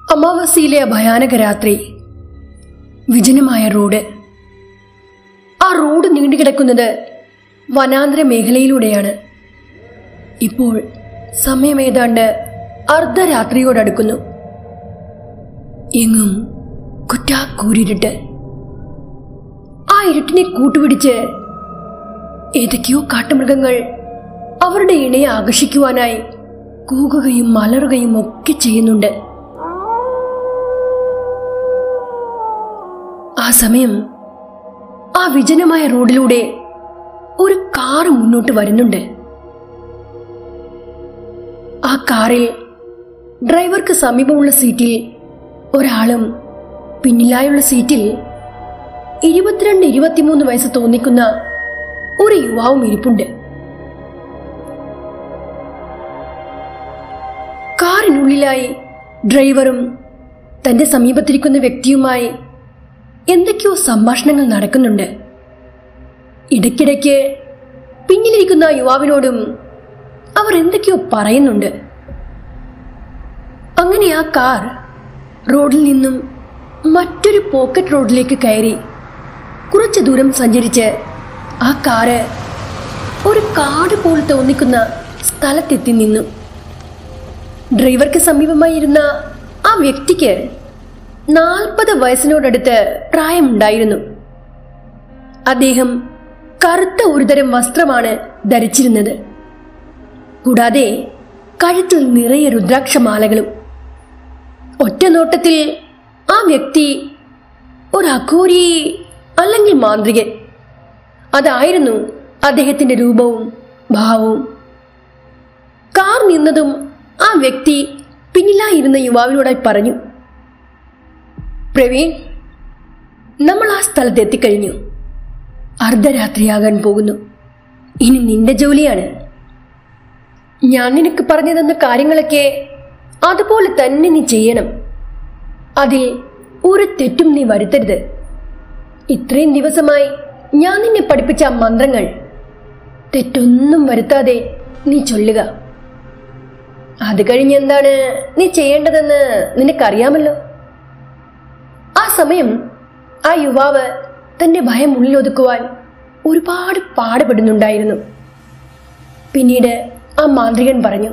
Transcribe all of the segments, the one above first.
അമാവാസിയിലെ ആ ഭയാനക രാത്രി വിജനമായ റോഡ് ആ റോഡ് നീണ്ടുകിടക്കുന്നത് വനാന്തര മേഖലയിലൂടെയാണ് ഇപ്പോൾ സമയം ഏതാണ്ട് അർദ്ധരാത്രിയോടടുക്കുന്നു എങ്ങും കുറ്റാക്കൂരിരുട്ട് ആ ഇരുട്ടിനെ കൂട്ടുപിടിച്ച് ഏതൊക്കെയോ കാട്ടുമൃഗങ്ങൾ അവരുടെ ഇണയെ ആകർഷിക്കുവാനായി കൂകുകയും മലറുകയും ഒക്കെ ചെയ്യുന്നുണ്ട് ആ സമയം ആ വിജനമായ റോഡിലൂടെ ഒരു കാറ് മുന്നോട്ട് വരുന്നുണ്ട് ആ കാറിൽ ഡ്രൈവർക്ക് സമീപമുള്ള സീറ്റിൽ ഒരാളും പിന്നിലായുള്ള സീറ്റിൽ ഇരുപത്തിരണ്ട് ഇരുപത്തിമൂന്ന് വയസ്സ് തോന്നിക്കുന്ന ഒരു യുവാവും ഇരിപ്പുണ്ട് കാറിനുള്ളിലായി ഡ്രൈവറും തന്റെ സമീപത്തിരിക്കുന്ന വ്യക്തിയുമായി എന്തൊക്കെയോ സംഭാഷണങ്ങൾ നടക്കുന്നുണ്ട് ഇടയ്ക്കിടയ്ക്ക് പിന്നിലിരിക്കുന്ന ആ യുവാവിനോടും അവർ എന്തൊക്കെയോ പറയുന്നുണ്ട് അങ്ങനെ ആ കാർ റോഡിൽ നിന്നും മറ്റൊരു പോക്കറ്റ് റോഡിലേക്ക് കയറി കുറച്ച് ദൂരം സഞ്ചരിച്ച് ആ കാറ് ഒരു കാട് പോലെ തോന്നിക്കുന്ന സ്ഥലത്തെത്തി നിന്നു ഡ്രൈവർക്ക് സമീപമായി ഇരുന്ന ആ വ്യക്തിക്ക് നാൽപ്പത് വയസ്സിനോടടുത്ത് പ്രായമുണ്ടായിരുന്നു അദ്ദേഹം കറുത്ത ഒരുതരം വസ്ത്രമാണ് ധരിച്ചിരുന്നത് കൂടാതെ കഴുത്തിൽ നിറയെ രുദ്രാക്ഷമാലകളും ഒറ്റ നോട്ടത്തിൽ ആ വ്യക്തി ഒരു അഘോരി അല്ലെങ്കിൽ മാന്ത്രികൻ അതായിരുന്നു അദ്ദേഹത്തിന്റെ രൂപവും ഭാവവും കാർ നിന്നതും ആ വ്യക്തി പിന്നിലായിരുന്ന യുവാവിനോടായി പറഞ്ഞു പ്രവീൺ നമ്മൾ ആ സ്ഥലത്ത് എത്തിക്കഴിഞ്ഞു അർദ്ധരാത്രിയാകാൻ പോകുന്നു ഇനി നിന്റെ ജോലിയാണ് ഞാൻ നിനക്ക് പറഞ്ഞു തന്ന കാര്യങ്ങളൊക്കെ അതുപോലെ തന്നെ നീ ചെയ്യണം അതിൽ ഒരു തെറ്റും നീ വരുത്തരുത് ഇത്രയും ദിവസമായി ഞാൻ നിന്നെ പഠിപ്പിച്ച ആ മന്ത്രങ്ങൾ തെറ്റൊന്നും വരുത്താതെ നീ ചൊല്ലുക അത് കഴിഞ്ഞ് എന്താണ് നീ ചെയ്യേണ്ടതെന്ന് നിനക്കറിയാമല്ലോ ആ സമയം ആ യുവാവ് തന്റെ ഭയം ഉള്ളിലൊതുക്കുവാൻ ഒരുപാട് പാടുപെടുന്നുണ്ടായിരുന്നു പിന്നീട് ആ മാന്ത്രികൻ പറഞ്ഞു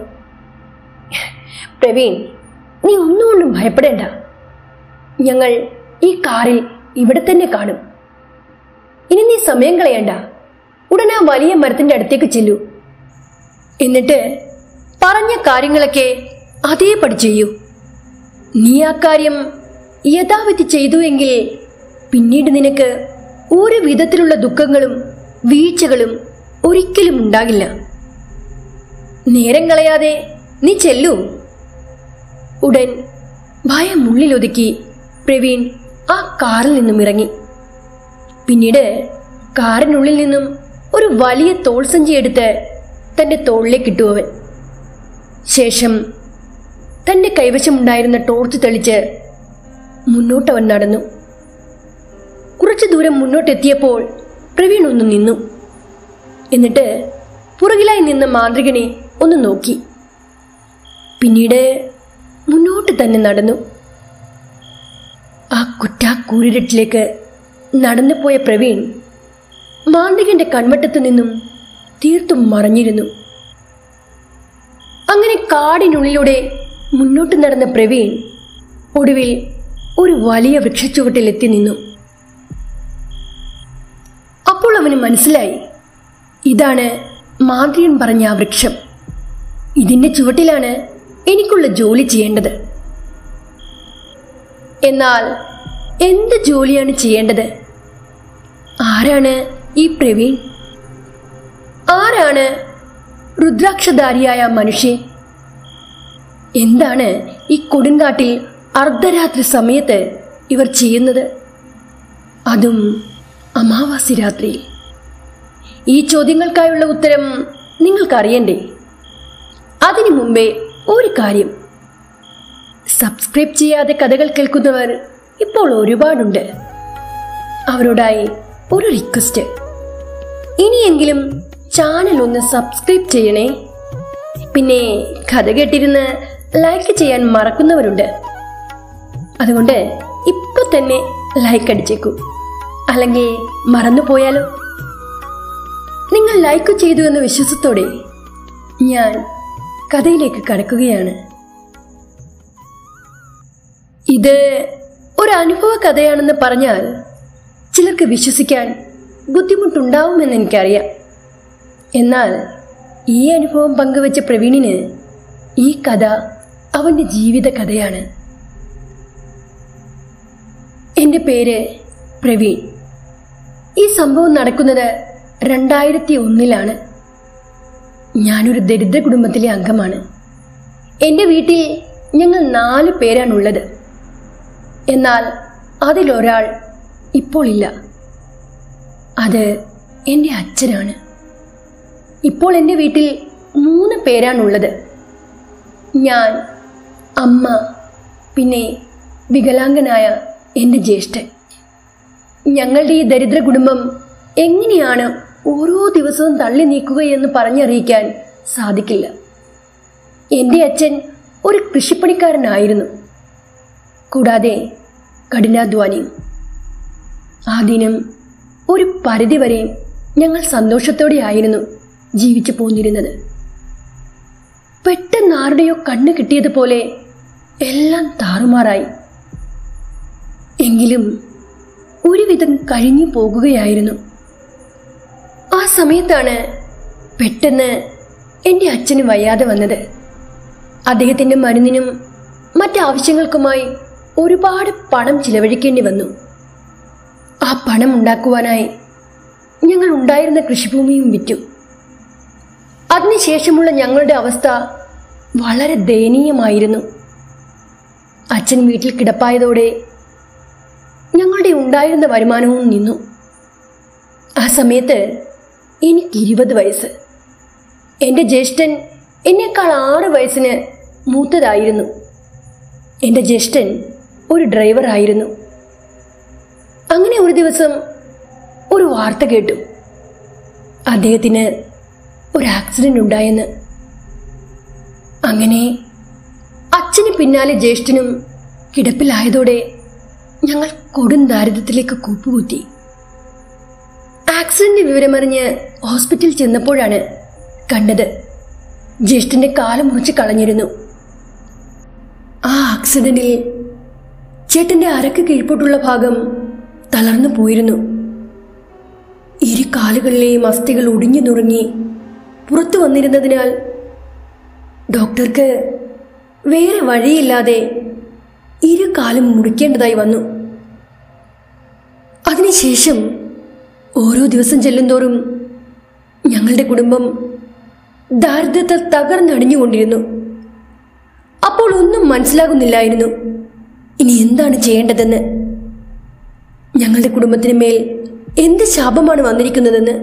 പ്രവീൺ നീ ഒന്നുകൊണ്ടും ഭയപ്പെടേണ്ട ഞങ്ങൾ ഈ കാറിൽ ഇവിടെ തന്നെ കാണും ഇനി നീ സമയം കളയണ്ട ഉടൻ ആ വലിയ മരത്തിന്റെ അടുത്തേക്ക് ചെല്ലൂ എന്നിട്ട് പറഞ്ഞ കാര്യങ്ങളൊക്കെ അതേപടി ചെയ്യൂ നീ ആ കാര്യം യഥാവിധി ചെയ്തു എങ്കിൽ പിന്നീട് നിനക്ക് ഒരു വിധത്തിലുള്ള ദുഃഖങ്ങളും വീഴ്ചകളും ഒരിക്കലും ഉണ്ടാകില്ല നേരം കളയാതെ നീ ചെല്ലൂ ഉടൻ ഭയം ഉള്ളിലൊതുക്കി പ്രവീൺ ആ കാറിൽ നിന്നും ഇറങ്ങി പിന്നീട് കാറിനുള്ളിൽ നിന്നും ഒരു വലിയ തോൾസഞ്ചി എടുത്ത് തന്റെ തോളിലേക്ക് ഇട്ടു അവൻ ശേഷം തന്റെ കൈവശമുണ്ടായിരുന്ന ടോർച്ച് തെളിച്ച് മുന്നോട്ടവൻ നടന്നു കുറച്ചു ദൂരം മുന്നോട്ടെത്തിയപ്പോൾ പ്രവീൺ ഒന്ന് നിന്നു എന്നിട്ട് പുറകിലായി നിന്ന മാന്ത്രികനെ ഒന്ന് നോക്കി പിന്നീട് മുന്നോട്ട് തന്നെ നടന്നു ആ കുറ്റാക്കൂരിരട്ടിലേക്ക് നടന്നു പോയ പ്രവീൺ മാന്ത്രികന്റെ കൺവട്ടത്തു നിന്നും തീർത്തും മറഞ്ഞിരുന്നു അങ്ങനെ കാടിനുള്ളിലൂടെ മുന്നോട്ട് നടന്ന പ്രവീൺ ഒടുവിൽ ഒരു വലിയ വൃക്ഷച്ചുവട്ടിൽ എത്തി നിന്നു അപ്പോൾ അവന് മനസ്സിലായി ഇതാണ് മാന്ത്രിയൻ പറഞ്ഞ ആ വൃക്ഷം ഇതിന്റെ ചുവട്ടിലാണ് എനിക്കുള്ള ജോലി ചെയ്യേണ്ടത് എന്നാൽ എന്ത് ജോലിയാണ് ചെയ്യേണ്ടത് ആരാണ് ഈ പ്രവീൺ ആരാണ് രുദ്രാക്ഷധാരിയായ മനുഷ്യൻ എന്താണ് ഈ കൊടുങ്കാട്ടിൽ അർദ്ധരാത്രി സമയത്ത് ഇവർ ചെയ്യുന്നത് അതും അമാവാസി രാത്രിയിൽ ഈ ചോദ്യങ്ങൾക്കായുള്ള ഉത്തരം നിങ്ങൾക്കറിയണ്ടേ അതിനു മുമ്പേ ഒരു കാര്യം സബ്സ്ക്രൈബ് ചെയ്യാതെ കഥകൾ കേൾക്കുന്നവർ ഇപ്പോൾ ഒരുപാടുണ്ട് അവരോടായി ഒരു റിക്വസ്റ്റ് ഇനിയെങ്കിലും ചാനൽ ഒന്ന് സബ്സ്ക്രൈബ് ചെയ്യണേ പിന്നെ കഥ കേട്ടിരുന്ന് ലൈക്ക് ചെയ്യാൻ മറക്കുന്നവരുണ്ട് അതുകൊണ്ട് ഇപ്പൊ തന്നെ ലൈക്ക് അടിച്ചേക്കൂ അല്ലെങ്കിൽ മറന്നു പോയാലോ നിങ്ങൾ ലൈക്ക് ചെയ്തു എന്ന വിശ്വാസത്തോടെ ഞാൻ കഥയിലേക്ക് കടക്കുകയാണ് ഇത് ഒരു അനുഭവ കഥയാണെന്ന് പറഞ്ഞാൽ ചിലർക്ക് വിശ്വസിക്കാൻ ബുദ്ധിമുട്ടുണ്ടാവുമെന്ന് എനിക്കറിയാം എന്നാൽ ഈ അനുഭവം പങ്കുവച്ച പ്രവീണിന് ഈ കഥ അവൻ്റെ ജീവിത കഥയാണ് എൻ്റെ പേര് പ്രവീൺ ഈ സംഭവം നടക്കുന്നത് രണ്ടായിരത്തി ഒന്നിലാണ് ഞാനൊരു ദരിദ്ര കുടുംബത്തിലെ അംഗമാണ് എൻ്റെ വീട്ടിൽ ഞങ്ങൾ നാല് പേരാണുള്ളത് എന്നാൽ അതിലൊരാൾ ഇപ്പോൾ ഇല്ല അത് എൻ്റെ അച്ഛനാണ് ഇപ്പോൾ എൻ്റെ വീട്ടിൽ മൂന്ന് പേരാണുള്ളത് ഞാൻ അമ്മ പിന്നെ വികലാംഗനായ എൻ്റെ ജ്യേഷ്ഠൻ ഞങ്ങളുടെ ഈ ദരിദ്ര കുടുംബം എങ്ങനെയാണ് ഓരോ ദിവസവും തള്ളി നീക്കുകയെന്ന് പറഞ്ഞറിയിക്കാൻ സാധിക്കില്ല എൻ്റെ അച്ഛൻ ഒരു കൃഷിപ്പണിക്കാരനായിരുന്നു കൂടാതെ കഠിനാധ്വാനിയും ആ ദിനം ഒരു പരിധിവരെ ഞങ്ങൾ സന്തോഷത്തോടെ ആയിരുന്നു ജീവിച്ചു പോന്നിരുന്നത് പെട്ടെന്ന് ആരുടെയോ കണ്ണ് കിട്ടിയതുപോലെ എല്ലാം താറുമാറായി എങ്കിലും ഒരുവിധം കഴിഞ്ഞു പോകുകയായിരുന്നു ആ സമയത്താണ് പെട്ടെന്ന് എൻ്റെ അച്ഛന് വയ്യാതെ വന്നത് അദ്ദേഹത്തിൻ്റെ മരുന്നിനും മറ്റാവശ്യങ്ങൾക്കുമായി ഒരുപാട് പണം ചിലവഴിക്കേണ്ടി വന്നു ആ പണം ഉണ്ടാക്കുവാനായി ഞങ്ങൾ ഉണ്ടായിരുന്ന കൃഷിഭൂമിയും വിറ്റു അതിനുശേഷമുള്ള ഞങ്ങളുടെ അവസ്ഥ വളരെ ദയനീയമായിരുന്നു അച്ഛൻ വീട്ടിൽ കിടപ്പായതോടെ ഞങ്ങളുടെ ഉണ്ടായിരുന്ന വരുമാനവും നിന്നു ആ സമയത്ത് എനിക്ക് ഇരുപത് വയസ്സ് എൻ്റെ ജ്യേഷ്ഠൻ എന്നേക്കാൾ ആറ് വയസ്സിന് മൂത്തതായിരുന്നു എൻ്റെ ജ്യേഷ്ഠൻ ഒരു ഡ്രൈവർ ആയിരുന്നു അങ്ങനെ ഒരു ദിവസം ഒരു വാർത്ത കേട്ടു അദ്ദേഹത്തിന് ഒരു ആക്സിഡന്റ് ഉണ്ടായെന്ന് അങ്ങനെ അച്ഛന് പിന്നാലെ ജ്യേഷ്ഠനും കിടപ്പിലായതോടെ ഞങ്ങൾ കൊടും ദാരിദ്ര്യത്തിലേക്ക് കൂപ്പുകുത്തി ആക്സിഡന്റ് വിവരമറിഞ്ഞ് ഹോസ്പിറ്റലിൽ ചെന്നപ്പോഴാണ് കണ്ടത് ജ്യേഷ്ഠന്റെ കാലം മുറിച്ച് കളഞ്ഞിരുന്നു ആ ആക്സിഡന്റിൽ ചേട്ടന്റെ അരക്ക് കീഴ്പോട്ടുള്ള ഭാഗം തളർന്നു പോയിരുന്നു ഇരു കാലുകളിലെയും അസ്ഥികൾ ഒടിഞ്ഞു നുറുങ്ങി പുറത്തു വന്നിരുന്നതിനാൽ ഡോക്ടർക്ക് വേറെ വഴിയില്ലാതെ ഇരു കാലും മുറിക്കേണ്ടതായി വന്നു അതിനുശേഷം ഓരോ ദിവസം ചെല്ലുന്തോറും ഞങ്ങളുടെ കുടുംബം ദാരിദ്ര്യത്തിൽ തകർന്നടിഞ്ഞുകൊണ്ടിരുന്നു അപ്പോൾ ഒന്നും മനസ്സിലാകുന്നില്ലായിരുന്നു ഇനി എന്താണ് ചെയ്യേണ്ടതെന്ന് ഞങ്ങളുടെ കുടുംബത്തിന് മേൽ എന്ത് ശാപമാണ് വന്നിരിക്കുന്നതെന്ന്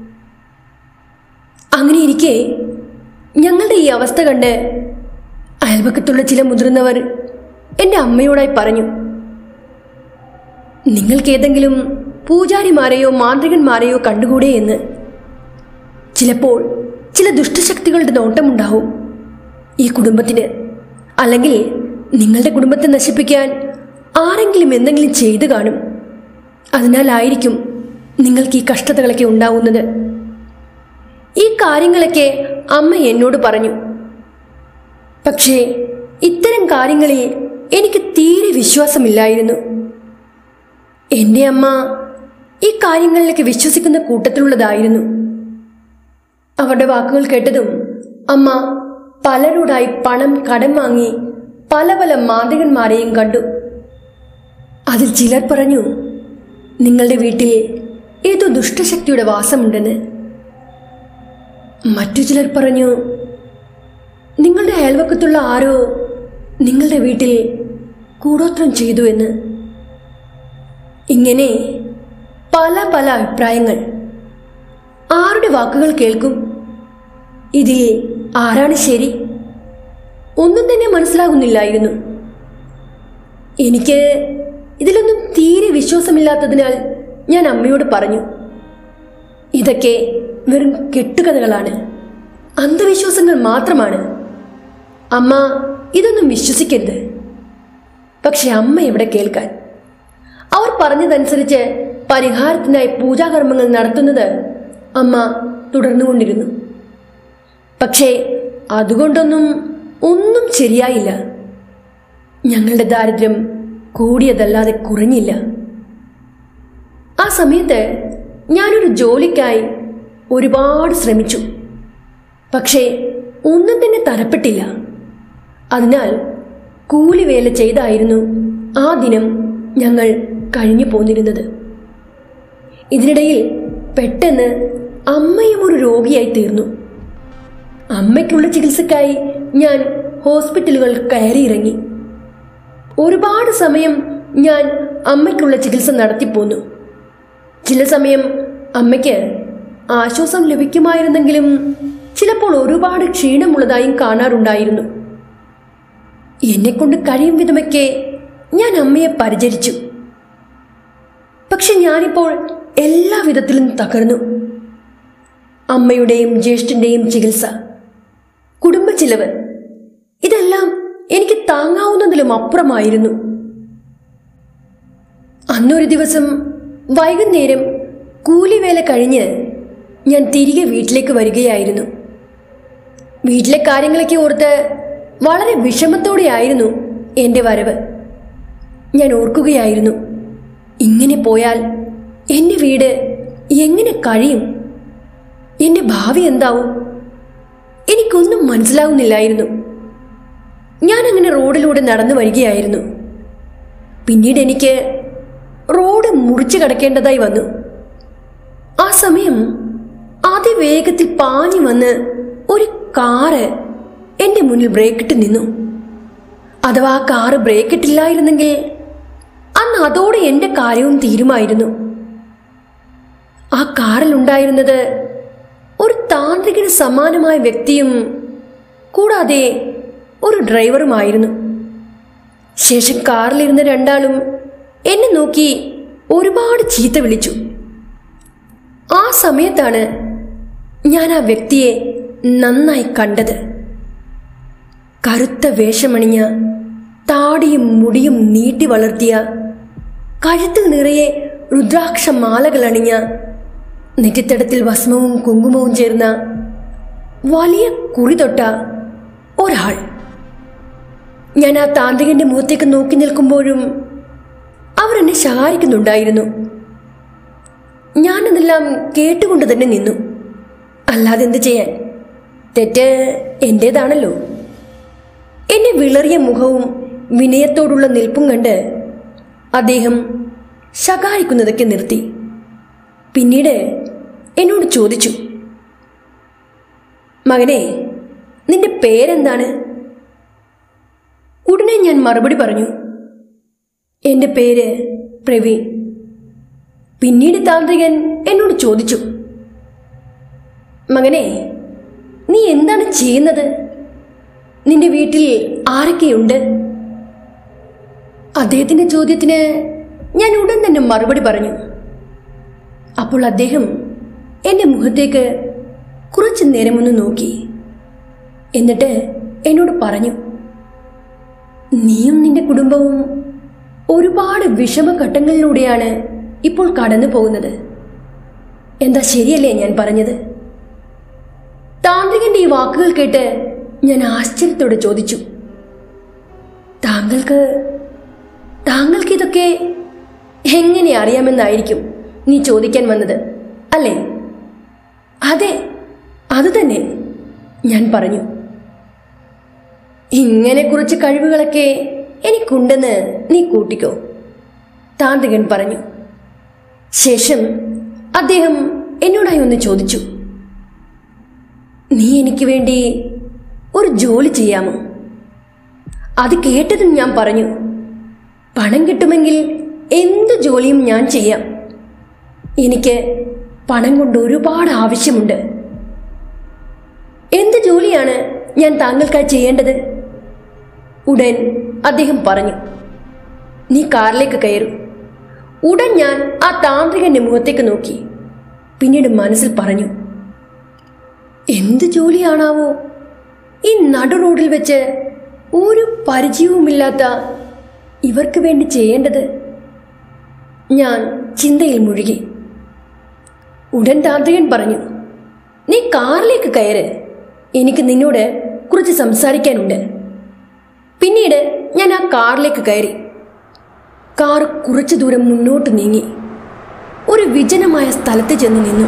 അങ്ങനെ ഇരിക്കെ ഞങ്ങളുടെ ഈ അവസ്ഥ കണ്ട് അയൽപക്കത്തുള്ള ചില മുതിർന്നവർ എൻ്റെ അമ്മയോടായി പറഞ്ഞു നിങ്ങൾക്ക് ഏതെങ്കിലും പൂജാരിമാരെയോ മാന്ത്രികന്മാരെയോ കണ്ടുകൂടെ എന്ന് ചിലപ്പോൾ ചില ദുഷ്ടശക്തികളുടെ നോട്ടമുണ്ടാവും ഈ കുടുംബത്തിന് അല്ലെങ്കിൽ നിങ്ങളുടെ കുടുംബത്തെ നശിപ്പിക്കാൻ ആരെങ്കിലും എന്തെങ്കിലും ചെയ്തു കാണും അതിനാലായിരിക്കും നിങ്ങൾക്ക് ഈ കഷ്ടതകളൊക്കെ ഉണ്ടാവുന്നത് ഈ കാര്യങ്ങളൊക്കെ അമ്മ എന്നോട് പറഞ്ഞു പക്ഷേ ഇത്തരം കാര്യങ്ങളിൽ എനിക്ക് തീരെ വിശ്വാസമില്ലായിരുന്നു എൻ്റെ അമ്മ ഈ കാര്യങ്ങളിലേക്ക് വിശ്വസിക്കുന്ന കൂട്ടത്തിലുള്ളതായിരുന്നു അവരുടെ വാക്കുകൾ കേട്ടതും അമ്മ പലരോടായി പണം കടം വാങ്ങി പല പല മാന്ത്രികന്മാരെയും കണ്ടു അതിൽ ചിലർ പറഞ്ഞു നിങ്ങളുടെ വീട്ടിൽ ഏതോ ദുഷ്ടശക്തിയുടെ വാസമുണ്ടെന്ന് മറ്റു ചിലർ പറഞ്ഞു നിങ്ങളുടെ അയൽവക്കത്തുള്ള ആരോ നിങ്ങളുടെ വീട്ടിൽ കൂടോത്രം ചെയ്തു എന്ന് ഇങ്ങനെ പല പല അഭിപ്രായങ്ങൾ ആരുടെ വാക്കുകൾ കേൾക്കും ഇതിൽ ആരാണ് ശരി ഒന്നും തന്നെ മനസ്സിലാകുന്നില്ലായിരുന്നു എനിക്ക് ഇതിലൊന്നും തീരെ വിശ്വാസമില്ലാത്തതിനാൽ ഞാൻ അമ്മയോട് പറഞ്ഞു ഇതൊക്കെ വെറും കെട്ടുകഥകളാണ് അന്ധവിശ്വാസങ്ങൾ മാത്രമാണ് അമ്മ ഇതൊന്നും വിശ്വസിക്കരുത് പക്ഷെ അമ്മ എവിടെ കേൾക്കാൻ അവർ പറഞ്ഞതനുസരിച്ച് പരിഹാരത്തിനായി പൂജാകർമ്മങ്ങൾ നടത്തുന്നത് അമ്മ തുടർന്നുകൊണ്ടിരുന്നു പക്ഷേ അതുകൊണ്ടൊന്നും ഒന്നും ശരിയായില്ല ഞങ്ങളുടെ ദാരിദ്ര്യം കൂടിയതല്ലാതെ കുറഞ്ഞില്ല ആ സമയത്ത് ഞാനൊരു ജോലിക്കായി ഒരുപാട് ശ്രമിച്ചു പക്ഷേ ഒന്നും തന്നെ തരപ്പെട്ടില്ല അതിനാൽ കൂലിവേല ചെയ്തായിരുന്നു ആ ദിനം ഞങ്ങൾ കഴിഞ്ഞു പോന്നിരുന്നത് ഇതിനിടയിൽ പെട്ടെന്ന് അമ്മയും ഒരു രോഗിയായി തീർന്നു അമ്മയ്ക്കുള്ള ചികിത്സക്കായി ഞാൻ ഹോസ്പിറ്റലുകൾ കയറിയിറങ്ങി ഒരുപാട് സമയം ഞാൻ അമ്മയ്ക്കുള്ള ചികിത്സ നടത്തിപ്പോന്നു ചില സമയം അമ്മയ്ക്ക് ആശ്വാസം ലഭിക്കുമായിരുന്നെങ്കിലും ചിലപ്പോൾ ഒരുപാട് ക്ഷീണമുള്ളതായും കാണാറുണ്ടായിരുന്നു എന്നെക്കൊണ്ട് കഴിയും വിധമൊക്കെ ഞാൻ അമ്മയെ പരിചരിച്ചു പക്ഷെ ഞാനിപ്പോൾ എല്ലാ വിധത്തിലും തകർന്നു അമ്മയുടെയും ജ്യേഷ്ഠന്റെയും ചികിത്സ കുടുംബ ചിലവ് ഇതെല്ലാം എനിക്ക് താങ്ങാവുന്നതിലും അപ്പുറമായിരുന്നു അന്നൊരു ദിവസം വൈകുന്നേരം കൂലിവേല കഴിഞ്ഞ് ഞാൻ തിരികെ വീട്ടിലേക്ക് വരികയായിരുന്നു വീട്ടിലെ കാര്യങ്ങളൊക്കെ ഓർത്ത് വളരെ വിഷമത്തോടെയായിരുന്നു എൻ്റെ വരവ് ഞാൻ ഓർക്കുകയായിരുന്നു ഇങ്ങനെ പോയാൽ എൻ്റെ വീട് എങ്ങനെ കഴിയും എൻ്റെ ഭാവി എന്താവും എനിക്കൊന്നും മനസ്സിലാവുന്നില്ലായിരുന്നു ഞാൻ അങ്ങനെ റോഡിലൂടെ നടന്നു വരികയായിരുന്നു പിന്നീട് എനിക്ക് റോഡ് മുറിച്ചു കടക്കേണ്ടതായി വന്നു ആ സമയം അതിവേഗത്തിൽ പാഞ്ഞു വന്ന് ഒരു കാറ് എന്റെ മുന്നിൽ ബ്രേക്കിട്ട് നിന്നു അഥവാ ആ കാറ് ബ്രേക്കിട്ടില്ലായിരുന്നെങ്കിൽ അന്ന് അതോടെ എന്റെ കാര്യവും തീരുമായിരുന്നു ആ കാറിലുണ്ടായിരുന്നത് ഒരു താന്ത്രികന് സമാനമായ വ്യക്തിയും കൂടാതെ ഒരു ഡ്രൈവറുമായിരുന്നു ശേഷം കാറിലിരുന്ന രണ്ടാളും എന്നെ നോക്കി ഒരുപാട് ചീത്ത വിളിച്ചു ആ സമയത്താണ് ഞാൻ ആ വ്യക്തിയെ നന്നായി കണ്ടത് കറുത്ത വേഷമണിഞ്ഞ താടിയും മുടിയും നീട്ടി വളർത്തിയ കഴുത്തിൽ നിറയെ രുദ്രാക്ഷ മാലകൾ അണിഞ്ഞ നെറ്റിത്തടത്തിൽ ഭസ്മവും കുങ്കുമവും ചേർന്ന വലിയ കുറി തൊട്ട ഒരാൾ ഞാൻ ആ താന്ത്രികന്റെ മുഖത്തേക്ക് നോക്കി നിൽക്കുമ്പോഴും അവർ എന്നെ ശകാരിക്കുന്നുണ്ടായിരുന്നു ഞാനതെല്ലാം കേട്ടുകൊണ്ട് തന്നെ നിന്നു അല്ലാതെ എന്ത് ചെയ്യാൻ തെറ്റ് എന്റേതാണല്ലോ എന്നെ വിളറിയ മുഖവും വിനയത്തോടുള്ള നിൽപ്പും കണ്ട് അദ്ദേഹം ശകാരിക്കുന്നതൊക്കെ നിർത്തി പിന്നീട് എന്നോട് ചോദിച്ചു മകനെ നിന്റെ പേരെന്താണ് ഉടനെ ഞാൻ മറുപടി പറഞ്ഞു എന്റെ പേര് പ്രവീൺ പിന്നീട് താന്ത്രികൻ എന്നോട് ചോദിച്ചു മകനെ നീ എന്താണ് ചെയ്യുന്നത് നിന്റെ വീട്ടിൽ ആരൊക്കെയുണ്ട് അദ്ദേഹത്തിന്റെ ചോദ്യത്തിന് ഞാൻ ഉടൻ തന്നെ മറുപടി പറഞ്ഞു അപ്പോൾ അദ്ദേഹം എന്റെ മുഖത്തേക്ക് കുറച്ചു നേരമൊന്ന് നോക്കി എന്നിട്ട് എന്നോട് പറഞ്ഞു നീയും നിന്റെ കുടുംബവും ഒരുപാട് വിഷമഘട്ടങ്ങളിലൂടെയാണ് ഇപ്പോൾ കടന്നു പോകുന്നത് എന്താ ശരിയല്ലേ ഞാൻ പറഞ്ഞത് താന്ത്രികന്റെ ഈ വാക്കുകൾ കേട്ട് ഞാൻ ആശ്ചര്യത്തോടെ ചോദിച്ചു താങ്കൾക്ക് താങ്കൾക്ക് ഇതൊക്കെ എങ്ങനെ അറിയാമെന്നായിരിക്കും നീ ചോദിക്കാൻ വന്നത് അല്ലേ അതെ അത് തന്നെ ഞാൻ പറഞ്ഞു ഇങ്ങനെ കുറച്ച് കഴിവുകളൊക്കെ എനിക്കുണ്ടെന്ന് നീ കൂട്ടിക്കോ താന്ത്രികൻ പറഞ്ഞു ശേഷം അദ്ദേഹം എന്നോടായി ഒന്ന് ചോദിച്ചു നീ എനിക്ക് വേണ്ടി ഒരു ജോലി ചെയ്യാമോ അത് കേട്ടതും ഞാൻ പറഞ്ഞു പണം കിട്ടുമെങ്കിൽ എന്ത് ജോലിയും ഞാൻ ചെയ്യാം എനിക്ക് പണം കൊണ്ട് ഒരുപാട് ആവശ്യമുണ്ട് എന്ത് ജോലിയാണ് ഞാൻ താങ്കൾക്കായി ചെയ്യേണ്ടത് ഉടൻ അദ്ദേഹം പറഞ്ഞു നീ കാറിലേക്ക് കയറൂ ഉടൻ ഞാൻ ആ താന്ത്രികന്റെ മുഖത്തേക്ക് നോക്കി പിന്നീട് മനസ്സിൽ പറഞ്ഞു എന്ത് ജോലിയാണാവോ ഈ നടു റോഡിൽ വെച്ച് ഒരു പരിചയവുമില്ലാത്ത ഇവർക്ക് വേണ്ടി ചെയ്യേണ്ടത് ഞാൻ ചിന്തയിൽ മുഴുകി ഉടൻ താന്ത്രികൻ പറഞ്ഞു നീ കാറിലേക്ക് കയറ് എനിക്ക് നിന്നോട് കുറച്ച് സംസാരിക്കാനുണ്ട് പിന്നീട് ഞാൻ ആ കാറിലേക്ക് കയറി കാർ കുറച്ചു ദൂരം മുന്നോട്ട് നീങ്ങി ഒരു വിജനമായ സ്ഥലത്ത് ചെന്ന് നിന്നു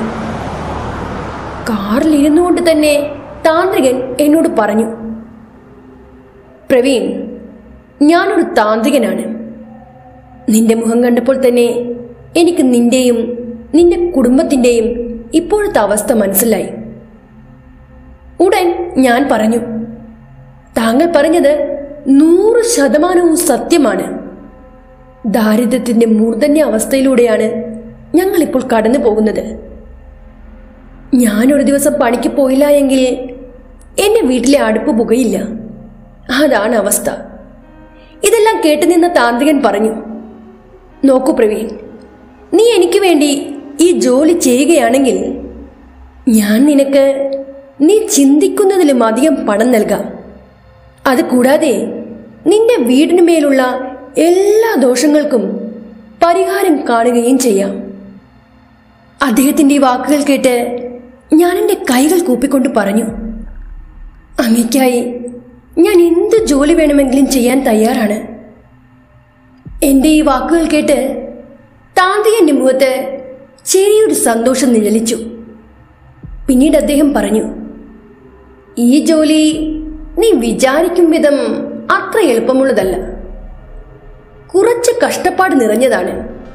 കാറിൽ ഇരുന്നുകൊണ്ട് തന്നെ താന്ത്രികൻ എന്നോട് പറഞ്ഞു പ്രവീൺ ഞാനൊരു താന്ത്രികനാണ് നിന്റെ മുഖം കണ്ടപ്പോൾ തന്നെ എനിക്ക് നിന്റെയും നിന്റെ കുടുംബത്തിന്റെയും ഇപ്പോഴത്തെ അവസ്ഥ മനസ്സിലായി ഉടൻ ഞാൻ പറഞ്ഞു താങ്കൾ പറഞ്ഞത് നൂറ് ശതമാനവും സത്യമാണ് ദാരിദ്ര്യത്തിന്റെ മൂർധന്യ അവസ്ഥയിലൂടെയാണ് ഞങ്ങളിപ്പോൾ കടന്നു പോകുന്നത് ഞാനൊരു ദിവസം പണിക്ക് പോയില്ല എങ്കിൽ എന്റെ വീട്ടിലെ അടുപ്പ് പുകയില്ല അതാണ് അവസ്ഥ ഇതെല്ലാം കേട്ടു നിന്ന താന്ത്രികൻ പറഞ്ഞു നോക്കൂ പ്രവീൺ നീ എനിക്ക് വേണ്ടി ഈ ജോലി ചെയ്യുകയാണെങ്കിൽ ഞാൻ നിനക്ക് നീ ചിന്തിക്കുന്നതിലും അധികം പണം നൽകാം അത് കൂടാതെ നിന്റെ വീടിന് മേലുള്ള എല്ലാ ദോഷങ്ങൾക്കും പരിഹാരം കാണുകയും ചെയ്യാം അദ്ദേഹത്തിന്റെ ഈ വാക്കുകൾ കേട്ട് ഞാൻ എൻ്റെ കൈകൾ കൂപ്പിക്കൊണ്ട് പറഞ്ഞു അങ്ങയ്ക്കായി ഞാൻ എന്ത് ജോലി വേണമെങ്കിലും ചെയ്യാൻ തയ്യാറാണ് എൻ്റെ ഈ വാക്കുകൾ കേട്ട് താന്തികന്റെ മുഖത്ത് ചെറിയൊരു സന്തോഷം നിഴലിച്ചു പിന്നീട് അദ്ദേഹം പറഞ്ഞു ഈ ജോലി നീ വിചാരിക്കും വിധം അത്ര എളുപ്പമുള്ളതല്ല കുറച്ച് കഷ്ടപ്പാട് നിറഞ്ഞതാണ്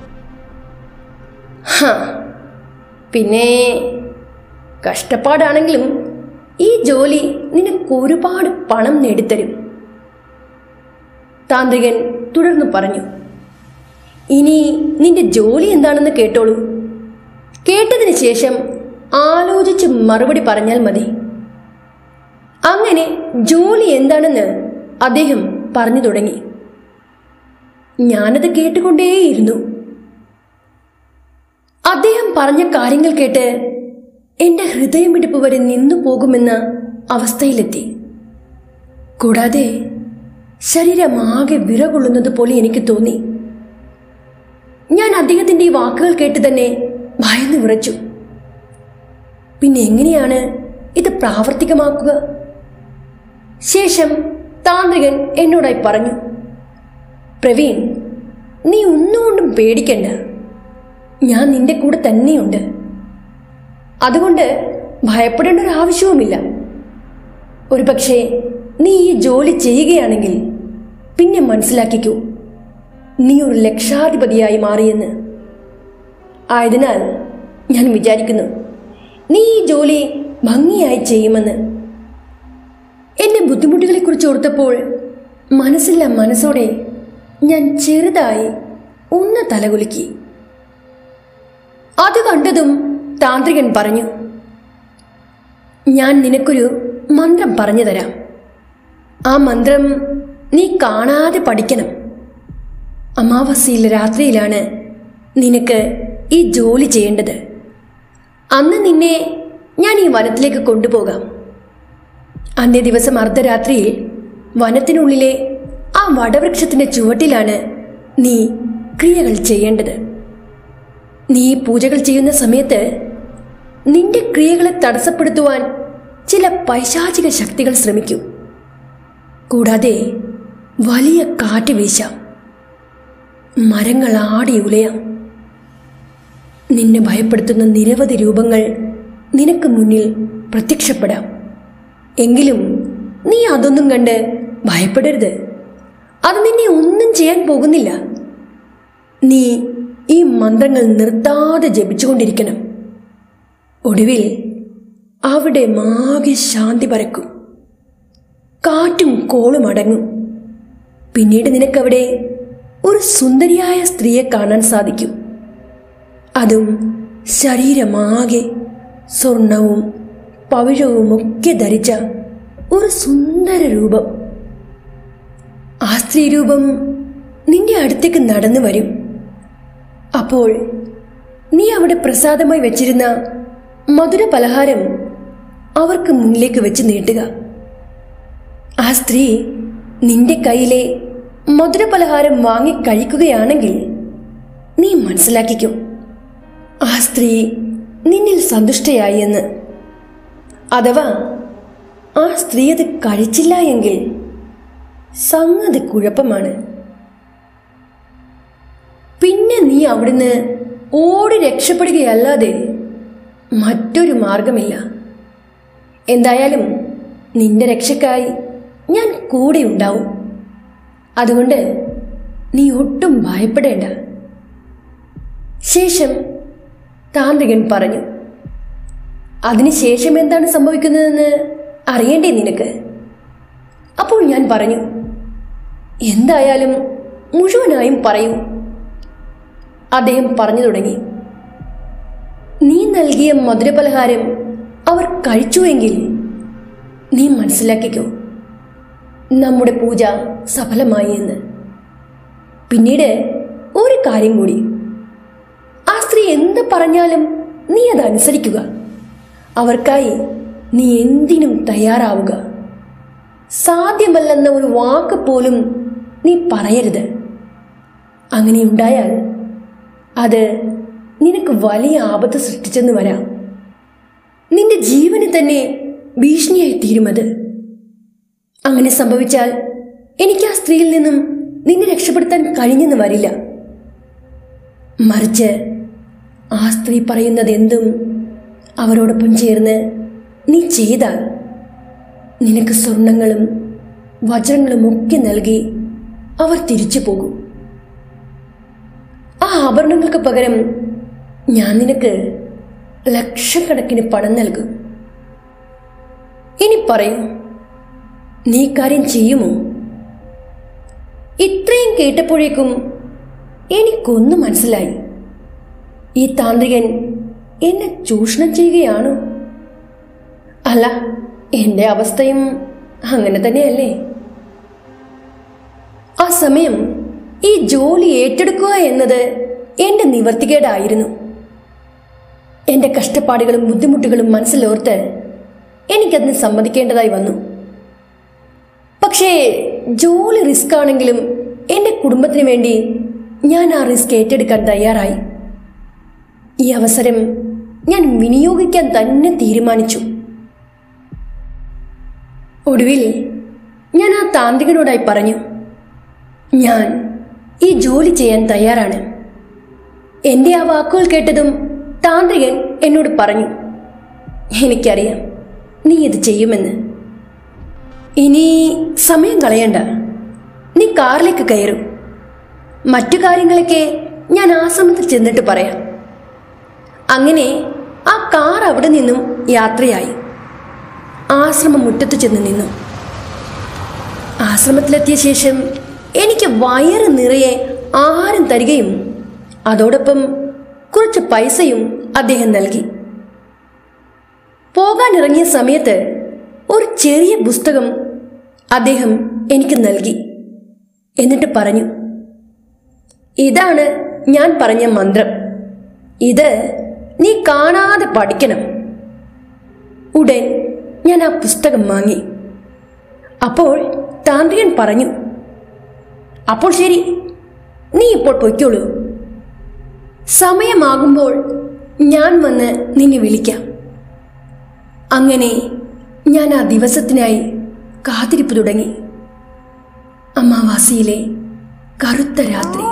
ഹ പിന്നെ കഷ്ടപ്പാടാണെങ്കിലും ഈ ജോലി നിനക്ക് ഒരുപാട് പണം നേടിത്തരും താന്ത്രികൻ തുടർന്ന് പറഞ്ഞു ഇനി നിന്റെ ജോലി എന്താണെന്ന് കേട്ടോളൂ കേട്ടതിന് ശേഷം ആലോചിച്ച് മറുപടി പറഞ്ഞാൽ മതി അങ്ങനെ ജോലി എന്താണെന്ന് അദ്ദേഹം പറഞ്ഞു തുടങ്ങി ഞാനത് കേട്ടുകൊണ്ടേയിരുന്നു അദ്ദേഹം പറഞ്ഞ കാര്യങ്ങൾ കേട്ട് എന്റെ ഹൃദയമിടിപ്പ് വരെ നിന്നു പോകുമെന്ന അവസ്ഥയിലെത്തി കൂടാതെ ശരീരമാകെ വിറകൊള്ളുന്നത് പോലെ എനിക്ക് തോന്നി ഞാൻ അദ്ദേഹത്തിന്റെ ഈ വാക്കുകൾ കേട്ട് തന്നെ ഭയന്നു വിറച്ചു പിന്നെ എങ്ങനെയാണ് ഇത് പ്രാവർത്തികമാക്കുക ശേഷം താന്ത്രികൻ എന്നോടായി പറഞ്ഞു പ്രവീൺ നീ ഒന്നുകൊണ്ടും പേടിക്കണ്ട ഞാൻ നിന്റെ കൂടെ തന്നെയുണ്ട് അതുകൊണ്ട് ഭയപ്പെടേണ്ട ഒരു ആവശ്യവുമില്ല ഒരു പക്ഷേ നീ ഈ ജോലി ചെയ്യുകയാണെങ്കിൽ പിന്നെ മനസ്സിലാക്കിക്കൂ നീ ഒരു ലക്ഷാധിപതിയായി മാറിയെന്ന് ആയതിനാൽ ഞാൻ വിചാരിക്കുന്നു നീ ഈ ജോലി ഭംഗിയായി ചെയ്യുമെന്ന് എന്റെ ബുദ്ധിമുട്ടുകളെക്കുറിച്ച് ഓർത്തപ്പോൾ മനസ്സില്ല മനസ്സോടെ ഞാൻ ചെറുതായി ഒന്ന് തലകുലുക്കി അത് കണ്ടതും താന്ത്രികൻ പറഞ്ഞു ഞാൻ നിനക്കൊരു മന്ത്രം പറഞ്ഞു തരാം ആ മന്ത്രം നീ കാണാതെ പഠിക്കണം അമാവാസിയിലെ രാത്രിയിലാണ് നിനക്ക് ഈ ജോലി ചെയ്യേണ്ടത് അന്ന് നിന്നെ ഞാൻ ഈ വനത്തിലേക്ക് കൊണ്ടുപോകാം അന്നേ ദിവസം അർദ്ധരാത്രിയിൽ വനത്തിനുള്ളിലെ ആ വടവൃക്ഷത്തിന്റെ ചുവട്ടിലാണ് നീ ക്രിയകൾ ചെയ്യേണ്ടത് നീ ഈ പൂജകൾ ചെയ്യുന്ന സമയത്ത് നിന്റെ ക്രിയകളെ തടസ്സപ്പെടുത്തുവാൻ ചില പൈശാചിക ശക്തികൾ ശ്രമിക്കും കൂടാതെ വലിയ കാറ്റ് വീശാം മരങ്ങൾ ആടി ഉലയാം നിന്നെ ഭയപ്പെടുത്തുന്ന നിരവധി രൂപങ്ങൾ നിനക്ക് മുന്നിൽ പ്രത്യക്ഷപ്പെടാം എങ്കിലും നീ അതൊന്നും കണ്ട് ഭയപ്പെടരുത് അത് നിന്നെ ഒന്നും ചെയ്യാൻ പോകുന്നില്ല നീ ഈ മന്ത്രങ്ങൾ നിർത്താതെ ജപിച്ചുകൊണ്ടിരിക്കണം ഒടുവിൽ അവിടെ മാകെ ശാന്തി പരക്കും കാറ്റും കോളും അടങ്ങും പിന്നീട് നിനക്കവിടെ ഒരു സുന്ദരിയായ സ്ത്രീയെ കാണാൻ സാധിക്കും അതും ശരീരമാകെ സ്വർണവും പവിഴവും ഒക്കെ ധരിച്ച ഒരു സുന്ദര രൂപം ആ സ്ത്രീ രൂപം നിന്റെ അടുത്തേക്ക് നടന്നു വരും അപ്പോൾ നീ അവിടെ പ്രസാദമായി വെച്ചിരുന്ന മധുര പലഹാരം അവർക്ക് മുന്നിലേക്ക് വെച്ച് നീട്ടുക ആ സ്ത്രീ നിന്റെ കയ്യിലെ മധുരപലഹാരം വാങ്ങി കഴിക്കുകയാണെങ്കിൽ നീ മനസ്സിലാക്കിക്കോ ആ സ്ത്രീ നിന്നിൽ സന്തുഷ്ടയായി എന്ന് അഥവാ ആ സ്ത്രീ അത് കഴിച്ചില്ല എങ്കിൽ സംഗതി കുഴപ്പമാണ് പിന്നെ നീ അവിടുന്ന് ഓടി രക്ഷപ്പെടുകയല്ലാതെ മറ്റൊരു മാർഗമില്ല എന്തായാലും നിന്റെ രക്ഷക്കായി ഞാൻ കൂടെ ഉണ്ടാവും അതുകൊണ്ട് നീ ഒട്ടും ഭയപ്പെടേണ്ട ശേഷം താന്ത്രികൻ പറഞ്ഞു അതിനുശേഷം എന്താണ് സംഭവിക്കുന്നതെന്ന് അറിയണ്ടേ നിനക്ക് അപ്പോൾ ഞാൻ പറഞ്ഞു എന്തായാലും മുഴുവനായും പറയൂ അദ്ദേഹം പറഞ്ഞു തുടങ്ങി നീ നൽകിയ മധുരപലഹാരം അവർ കഴിച്ചുവെങ്കിൽ നീ മനസ്സിലാക്കിക്കോ നമ്മുടെ പൂജ സഫലമായി എന്ന് പിന്നീട് ഒരു കാര്യം കൂടി ആ സ്ത്രീ എന്ത് പറഞ്ഞാലും നീ അത് അനുസരിക്കുക അവർക്കായി നീ എന്തിനും തയ്യാറാവുക സാധ്യമല്ലെന്ന ഒരു വാക്ക് പോലും നീ പറയരുത് അങ്ങനെയുണ്ടായാൽ അത് നിനക്ക് വലിയ ആപത്ത് സൃഷ്ടിച്ചെന്ന് വരാം നിന്റെ ജീവന് തന്നെ ഭീഷണിയായി തീരുമത് അങ്ങനെ സംഭവിച്ചാൽ എനിക്ക് ആ സ്ത്രീയിൽ നിന്നും നിന്നെ രക്ഷപ്പെടുത്താൻ കഴിഞ്ഞെന്ന് വരില്ല മറിച്ച് ആ സ്ത്രീ പറയുന്നത് എന്തും അവരോടൊപ്പം ചേർന്ന് നീ ചെയ്താൽ നിനക്ക് സ്വർണങ്ങളും വജ്രങ്ങളും ഒക്കെ നൽകി അവർ തിരിച്ചു പോകും ആ ആഭരണങ്ങൾക്ക് പകരം ഞാൻ നിനക്ക് ലക്ഷക്കണക്കിന് പണം നൽകും ഇനി പറയൂ നീ കാര്യം ചെയ്യുമോ ഇത്രയും കേട്ടപ്പോഴേക്കും എനിക്കൊന്നും മനസ്സിലായി ഈ താന്ത്രികൻ എന്നെ ചൂഷണം ചെയ്യുകയാണോ അല്ല എന്റെ അവസ്ഥയും അങ്ങനെ തന്നെയല്ലേ ആ സമയം ഈ ജോലി ഏറ്റെടുക്കുക എന്നത് എന്റെ നിവർത്തികേടായിരുന്നു എന്റെ കഷ്ടപ്പാടുകളും ബുദ്ധിമുട്ടുകളും മനസ്സിലോർത്ത് എനിക്കതിന് സമ്മതിക്കേണ്ടതായി വന്നു പക്ഷേ ജോലി റിസ്ക് ആണെങ്കിലും എന്റെ കുടുംബത്തിന് വേണ്ടി ഞാൻ ആ റിസ്ക് ഏറ്റെടുക്കാൻ തയ്യാറായി ഈ അവസരം ഞാൻ വിനിയോഗിക്കാൻ തന്നെ തീരുമാനിച്ചു ഒടുവിൽ ഞാൻ ആ താന്ത്രികനോടായി പറഞ്ഞു ഞാൻ ഈ ജോലി ചെയ്യാൻ തയ്യാറാണ് എന്റെ ആ വാക്കുകൾ കേട്ടതും താന്ത്രികൻ എന്നോട് പറഞ്ഞു എനിക്കറിയാം നീ ഇത് ചെയ്യുമെന്ന് ഇനി സമയം കളയണ്ട നീ കാറിലേക്ക് കയറും മറ്റു കാര്യങ്ങളൊക്കെ ഞാൻ ആശ്രമത്തിൽ ചെന്നിട്ട് പറയാം അങ്ങനെ ആ കാർ അവിടെ നിന്നും യാത്രയായി ആശ്രമം മുറ്റത്ത് ചെന്ന് നിന്നു ആശ്രമത്തിലെത്തിയ ശേഷം എനിക്ക് വയറ് നിറയെ ആഹാരം തരികയും അതോടൊപ്പം കുറച്ച് പൈസയും അദ്ദേഹം നൽകി പോകാനിറങ്ങിയ സമയത്ത് ഒരു ചെറിയ പുസ്തകം അദ്ദേഹം എനിക്ക് നൽകി എന്നിട്ട് പറഞ്ഞു ഇതാണ് ഞാൻ പറഞ്ഞ മന്ത്രം ഇത് നീ കാണാതെ പഠിക്കണം ഉടൻ ഞാൻ ആ പുസ്തകം വാങ്ങി അപ്പോൾ താന്ത്രികൻ പറഞ്ഞു അപ്പോൾ ശരി നീ ഇപ്പോൾ പൊയ്ക്കോളൂ സമയമാകുമ്പോൾ ഞാൻ വന്ന് നിന്നെ വിളിക്കാം അങ്ങനെ ഞാൻ ആ ദിവസത്തിനായി കാത്തിരിപ്പ് തുടങ്ങി അമാവാസിയിലെ കറുത്ത രാത്രി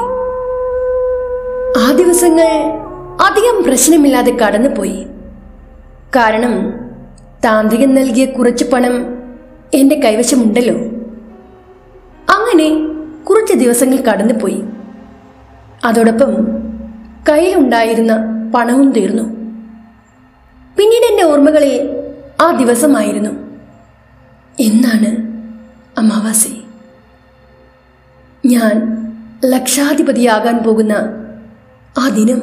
ആ ദിവസങ്ങൾ അധികം പ്രശ്നമില്ലാതെ കടന്നുപോയി കാരണം താന്ത്രികൻ നൽകിയ കുറച്ച് പണം എന്റെ കൈവശമുണ്ടല്ലോ അങ്ങനെ കുറച്ച് ദിവസങ്ങൾ കടന്നുപോയി അതോടൊപ്പം കയ്യിലുണ്ടായിരുന്ന പണവും തീർന്നു പിന്നീട് എൻ്റെ ഓർമ്മകളിൽ ആ ദിവസമായിരുന്നു എന്നാണ് അമാവാസി ഞാൻ ലക്ഷാധിപതിയാകാൻ പോകുന്ന ആ ദിനം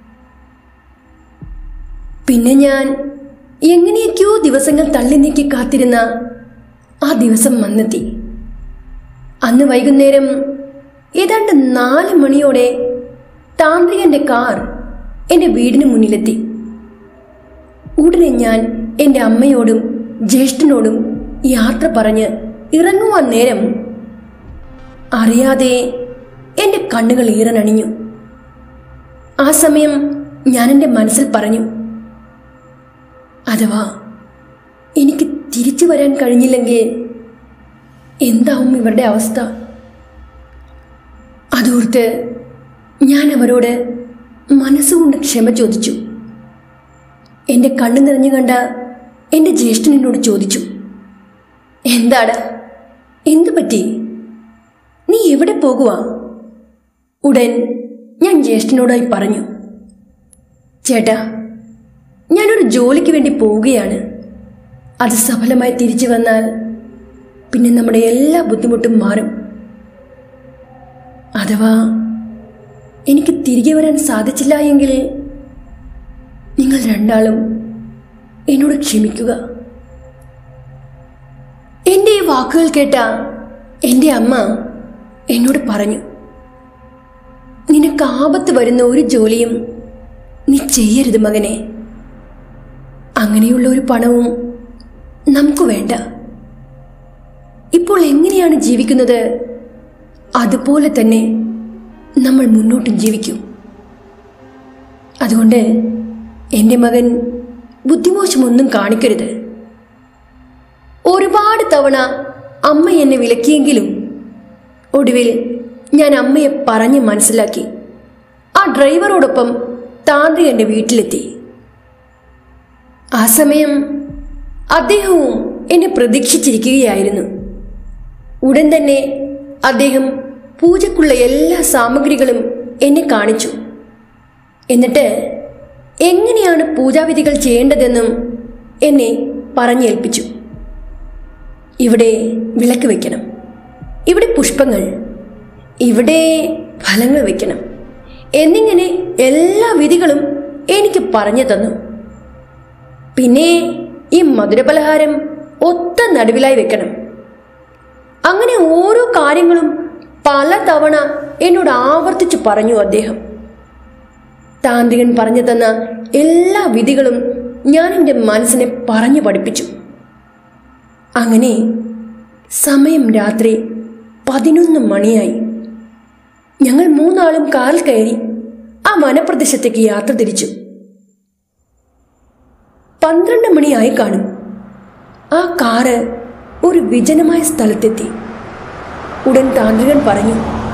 പിന്നെ ഞാൻ എങ്ങനെയൊക്കെയോ ദിവസങ്ങൾ തള്ളി നീക്കി കാത്തിരുന്ന ആ ദിവസം വന്നെത്തി അന്ന് വൈകുന്നേരം ഏതാണ്ട് നാല് മണിയോടെ താന്ത്രികന്റെ കാർ എൻ്റെ വീടിന് മുന്നിലെത്തി ഉടനെ ഞാൻ എൻ്റെ അമ്മയോടും ജ്യേഷ്ഠനോടും യാത്ര പറഞ്ഞ് ഇറങ്ങുവാൻ നേരം അറിയാതെ എൻ്റെ കണ്ണുകൾ ഈറനണിഞ്ഞു ആ സമയം ഞാൻ എൻ്റെ മനസ്സിൽ പറഞ്ഞു അഥവാ എനിക്ക് തിരിച്ചു വരാൻ കഴിഞ്ഞില്ലെങ്കിൽ എന്താവും ഇവരുടെ അവസ്ഥ അതോർത്ത് ഞാൻ അവരോട് മനസ്സുകൊണ്ട് ക്ഷമ ചോദിച്ചു എൻ്റെ കണ്ണു നിറഞ്ഞു കണ്ട എൻ്റെ ജ്യേഷ്ഠൻ എന്നോട് ചോദിച്ചു എന്താടാ എന്തു പറ്റി നീ എവിടെ പോകുവാ ഉടൻ ഞാൻ ജ്യേഷ്ഠനോടായി പറഞ്ഞു ചേട്ടാ ഞാനൊരു ജോലിക്ക് വേണ്ടി പോവുകയാണ് അത് സഫലമായി തിരിച്ചു വന്നാൽ പിന്നെ നമ്മുടെ എല്ലാ ബുദ്ധിമുട്ടും മാറും അഥവാ എനിക്ക് തിരികെ വരാൻ സാധിച്ചില്ല എങ്കിൽ നിങ്ങൾ രണ്ടാളും എന്നോട് ക്ഷമിക്കുക എൻ്റെ ഈ വാക്കുകൾ കേട്ട എൻ്റെ അമ്മ എന്നോട് പറഞ്ഞു നിനക്ക് ആപത്ത് വരുന്ന ഒരു ജോലിയും നീ ചെയ്യരുത് മകനെ അങ്ങനെയുള്ള ഒരു പണവും നമുക്ക് വേണ്ട ഇപ്പോൾ എങ്ങനെയാണ് ജീവിക്കുന്നത് അതുപോലെ തന്നെ നമ്മൾ മുന്നോട്ടും ജീവിക്കും അതുകൊണ്ട് എൻ്റെ മകൻ ബുദ്ധിമോശമൊന്നും കാണിക്കരുത് ഒരുപാട് തവണ അമ്മ എന്നെ വിലക്കിയെങ്കിലും ഒടുവിൽ ഞാൻ അമ്മയെ പറഞ്ഞ് മനസ്സിലാക്കി ആ ഡ്രൈവറോടൊപ്പം താന്ത്രികന്റെ വീട്ടിലെത്തി ആ സമയം അദ്ദേഹവും എന്നെ പ്രതീക്ഷിച്ചിരിക്കുകയായിരുന്നു ഉടൻ തന്നെ അദ്ദേഹം പൂജക്കുള്ള എല്ലാ സാമഗ്രികളും എന്നെ കാണിച്ചു എന്നിട്ട് എങ്ങനെയാണ് പൂജാവിധികൾ ചെയ്യേണ്ടതെന്നും എന്നെ പറഞ്ഞേൽപ്പിച്ചു ഇവിടെ വിളക്ക് വെക്കണം ഇവിടെ പുഷ്പങ്ങൾ ഇവിടെ ഫലങ്ങൾ വെക്കണം എന്നിങ്ങനെ എല്ലാ വിധികളും എനിക്ക് പറഞ്ഞു തന്നു പിന്നെ ഈ മധുരപലഹാരം ഒത്ത നടുവിലായി വെക്കണം അങ്ങനെ ഓരോ കാര്യങ്ങളും പല തവണ എന്നോട് ആവർത്തിച്ചു പറഞ്ഞു അദ്ദേഹം താന്ത്രികൻ പറഞ്ഞു തന്ന എല്ലാ വിധികളും ഞാൻ എൻ്റെ മനസ്സിനെ പറഞ്ഞു പഠിപ്പിച്ചു അങ്ങനെ സമയം രാത്രി പതിനൊന്ന് മണിയായി ഞങ്ങൾ മൂന്നാളും കാറിൽ കയറി ആ വനപ്രദേശത്തേക്ക് യാത്ര തിരിച്ചു പന്ത്രണ്ട് മണിയായി കാണും ആ കാറ് ഒരു വിജനമായ സ്ഥലത്തെത്തി ഉടൻ താന്ത്രികൻ പറഞ്ഞു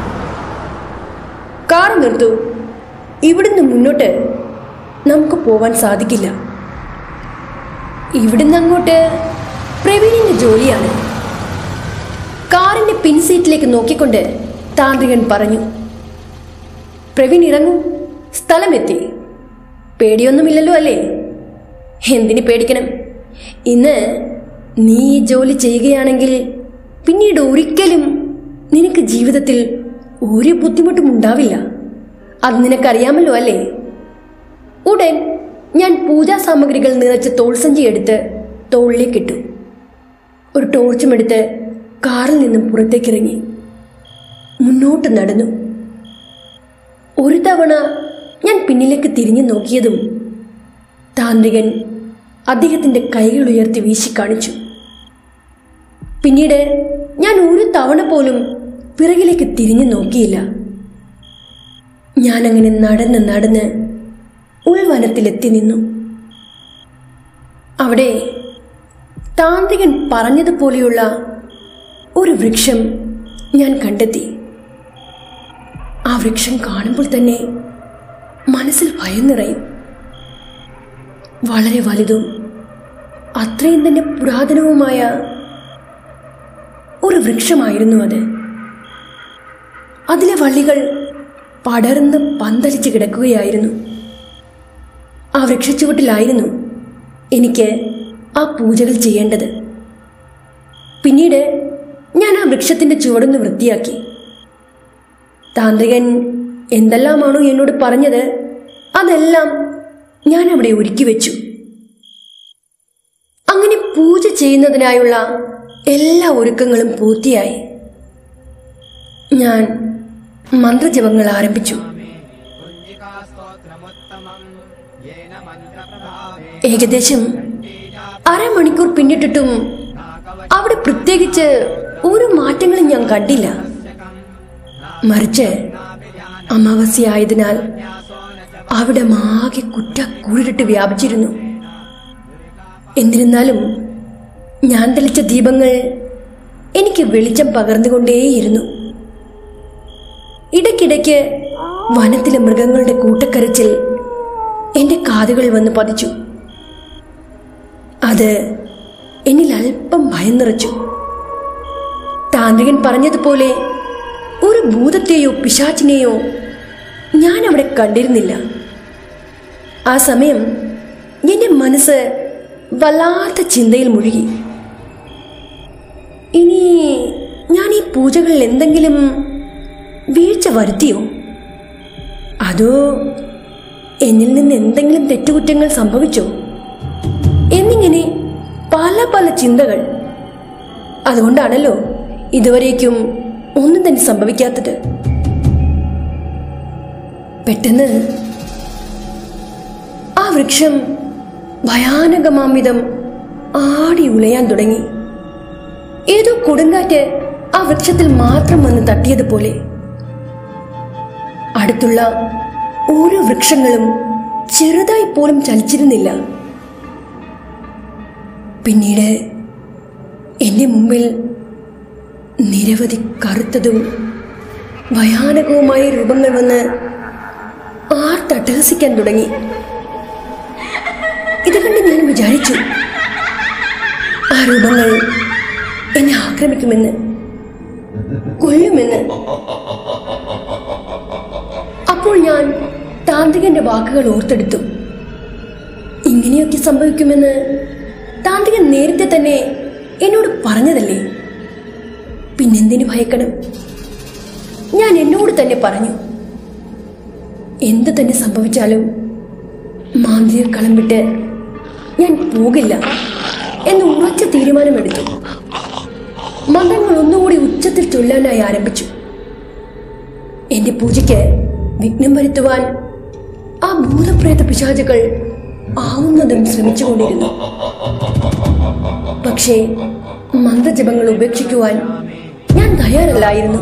കാർ നിർത്തൂ ഇവിടുന്ന് മുന്നോട്ട് നമുക്ക് പോവാൻ സാധിക്കില്ല ഇവിടുന്ന് അങ്ങോട്ട് പ്രവീണിന്റെ ജോലിയാണ് കാറിന്റെ പിൻസീറ്റിലേക്ക് നോക്കിക്കൊണ്ട് താന്ത്രികൻ പറഞ്ഞു പ്രവീൺ ഇറങ്ങൂ സ്ഥലമെത്തി പേടിയൊന്നുമില്ലല്ലോ അല്ലേ എന്തിന് പേടിക്കണം ഇന്ന് നീ ഈ ജോലി ചെയ്യുകയാണെങ്കിൽ പിന്നീട് ഒരിക്കലും നിനക്ക് ജീവിതത്തിൽ ഒരു ബുദ്ധിമുട്ടും ഉണ്ടാവില്ല അത് നിനക്കറിയാമല്ലോ അല്ലേ ഉടൻ ഞാൻ പൂജാ സാമഗ്രികൾ നിറച്ച തോൾസഞ്ചി എടുത്ത് തോളിലേക്കിട്ടു ഒരു ടോർച്ചും എടുത്ത് കാറിൽ നിന്നും പുറത്തേക്കിറങ്ങി മുന്നോട്ട് നടന്നു ഒരു തവണ ഞാൻ പിന്നിലേക്ക് തിരിഞ്ഞു നോക്കിയതും താന്ത്രികൻ അദ്ദേഹത്തിൻ്റെ കൈകൾ ഉയർത്തി വീശി കാണിച്ചു പിന്നീട് ഞാൻ ഒരു തവണ പോലും പിറകിലേക്ക് തിരിഞ്ഞു നോക്കിയില്ല ഞാനങ്ങനെ നടന്ന് നടന്ന് ഉൾവനത്തിലെത്തി നിന്നു അവിടെ താന്ത്രികൻ പറഞ്ഞതുപോലെയുള്ള ഒരു വൃക്ഷം ഞാൻ കണ്ടെത്തി ആ വൃക്ഷം കാണുമ്പോൾ തന്നെ മനസ്സിൽ ഭയം നിറയും വളരെ വലുതും അത്രയും തന്നെ പുരാതനവുമായ ഒരു വൃക്ഷമായിരുന്നു അത് അതിലെ വള്ളികൾ പടർന്ന് പന്തലിച്ച് കിടക്കുകയായിരുന്നു ആ വൃക്ഷച്ചുവട്ടിലായിരുന്നു എനിക്ക് ആ പൂജകൾ ചെയ്യേണ്ടത് പിന്നീട് ഞാൻ ആ വൃക്ഷത്തിൻ്റെ ചുവടൊന്ന് വൃത്തിയാക്കി താന്ത്രികൻ എന്തെല്ലാമാണോ എന്നോട് പറഞ്ഞത് അതെല്ലാം ഞാൻ അവിടെ ഒരുക്കി വെച്ചു അങ്ങനെ പൂജ ചെയ്യുന്നതിനായുള്ള എല്ലാ ഒരുക്കങ്ങളും പൂർത്തിയായി ഞാൻ മന്ത്രജപങ്ങൾ ആരംഭിച്ചു ഏകദേശം അരമണിക്കൂർ പിന്നിട്ടിട്ടും അവിടെ പ്രത്യേകിച്ച് ഒരു മാറ്റങ്ങളും ഞാൻ കണ്ടില്ല മറിച്ച് അമാവാസ്യയായതിനാൽ അവിടെ മാകെ കുറ്റ കൂടിട്ട് വ്യാപിച്ചിരുന്നു എന്നിരുന്നാലും ഞാൻ തെളിച്ച ദീപങ്ങൾ എനിക്ക് വെളിച്ചം പകർന്നുകൊണ്ടേയിരുന്നു ഇടയ്ക്കിടയ്ക്ക് വനത്തിലെ മൃഗങ്ങളുടെ കൂട്ടക്കരച്ചിൽ എന്റെ കാതുകൾ വന്ന് പതിച്ചു അത് എന്നിൽ അല്പം ഭയം നിറച്ചു താന്ത്രികൻ പറഞ്ഞതുപോലെ ഒരു ഭൂതത്തെയോ പിശാച്ചിനെയോ ഞാൻ അവിടെ കണ്ടിരുന്നില്ല ആ സമയം എന്റെ മനസ്സ് വല്ലാത്ത ചിന്തയിൽ മുഴുകി ഇനി ഞാൻ ഈ പൂജകളിൽ എന്തെങ്കിലും വീഴ്ച വരുത്തിയോ അതോ എന്നിൽ നിന്ന് എന്തെങ്കിലും തെറ്റുകുറ്റങ്ങൾ സംഭവിച്ചോ എന്നിങ്ങനെ പല പല ചിന്തകൾ അതുകൊണ്ടാണല്ലോ ഇതുവരേക്കും ഒന്നും തന്നെ സംഭവിക്കാത്തത് പെട്ടെന്ന് ആ വൃക്ഷം ഭയാനകമാമിതം ആടി ഉലയാൻ തുടങ്ങി ഏതോ കൊടുങ്കാറ്റ് ആ വൃക്ഷത്തിൽ മാത്രം വന്ന് തട്ടിയതുപോലെ അടുത്തുള്ള ഓരോ വൃക്ഷങ്ങളും ചെറുതായി പോലും ചലിച്ചിരുന്നില്ല പിന്നീട് എന്റെ മുമ്പിൽ നിരവധി കറുത്തതും ഭയാനകവുമായ രൂപങ്ങൾ വന്ന് ആർത്തട്ടഹസിക്കാൻ തുടങ്ങി ഇത് കണ്ട് ഞാൻ വിചാരിച്ചു ആ രൂപങ്ങൾ എന്നെ ആക്രമിക്കുമെന്ന് കൊല്ലുമെന്ന് അപ്പോൾ ഞാൻ താന്ത്രികന്റെ വാക്കുകൾ ഓർത്തെടുത്തു ഇങ്ങനെയൊക്കെ സംഭവിക്കുമെന്ന് താന്ത്രികൻ നേരത്തെ തന്നെ എന്നോട് പറഞ്ഞതല്ലേ പിന്നെന്തിനു ഭയക്കണം ഞാൻ എന്നോട് തന്നെ പറഞ്ഞു എന്തു തന്നെ സംഭവിച്ചാലും മാന്ത്രിക കളം വിട്ട് ഞാൻ പോകില്ല എന്ന് ഉറച്ച തീരുമാനമെടുത്തു മന്ത്രങ്ങൾ ഒന്നുകൂടി ഉച്ചത്തിൽ ചൊല്ലാനായി ആരംഭിച്ചു എന്റെ പൂജയ്ക്ക് വിഘ്നം വരുത്തുവാൻ ആ ഭൂതപ്രേത പിശാചുകൾ ആവുന്നതും ശ്രമിച്ചുകൊണ്ടിരുന്നു പക്ഷേ മന്ത്രജപങ്ങൾ ഉപേക്ഷിക്കുവാൻ ഞാൻ തയ്യാറല്ലായിരുന്നു